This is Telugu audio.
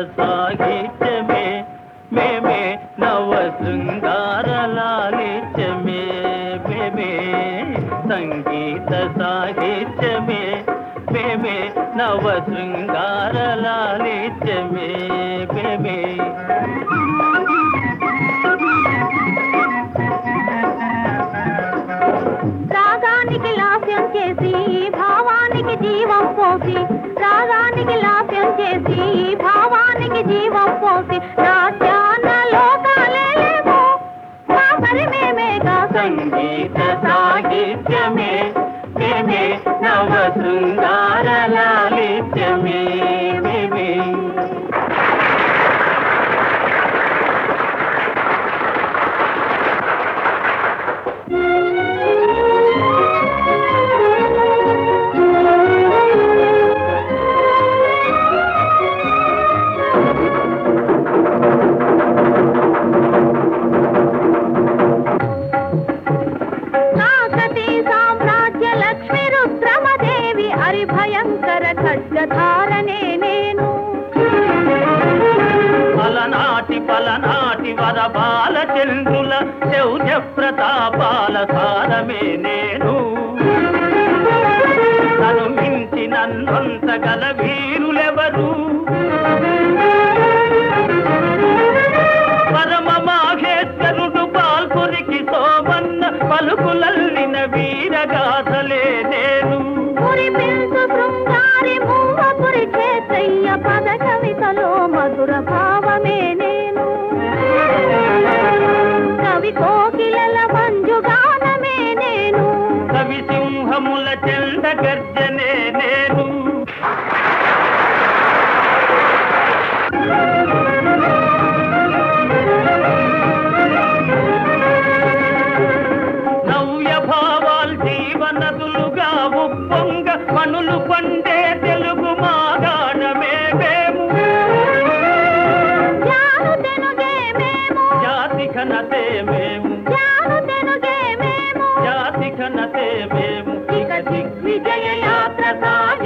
సాహిత్యమే మేమే నవ శృంగార లాలిత్యమే మేమే సంగీత సాహిత్యమే మేమే నవ శృంగార లాలిత్యమే మేమే రాగానికి లాస్యం చేసి భావానికి జీవం పోసి రాగానికి లాస్యం చేసి భావానికి జీవం పోసి నాట్యాన లోకాలే లేవు మా పరి మేమేగా సంగీత సాహిత్యమే మేమే నవ శృంగార లాలిత్యమే మేమే కాకతీ సామ్రాజ్య లక్ష్మి రుద్రమదేవి హరిభయంకర ఖడ్గధారనే నేను పలనాటి పలనాటి వర బాలచంద్రుల శౌర్య ప్రతాపాల సారమే నేను నన్ను మించి నన్నొంతగల వీరులెవరు పరమ మాఘేశ్వరుడు పాల్పురికి సోమన్న పలుకులల్లిన వీరగాథలే నేను కురిపించు శృంగారి మూవపురి చేతయ్య పద కవితలో మధుర భావమే నేను కవి కోకిలల మంజుగానమే నేను కవి సింహముల చెండ గర్జనే నేను నవ్య భావాల్ జీవనదులుగా ఉప్పొంగ మనులు పండే తెలుగు మాగాణమే మేము జాను తెనుగే మేము జాతి ఘనతే మేము జాను తెనుగే మేము జాతి ఘనతే మేము ఇక దిగ్విజయ యాత్ర సాగి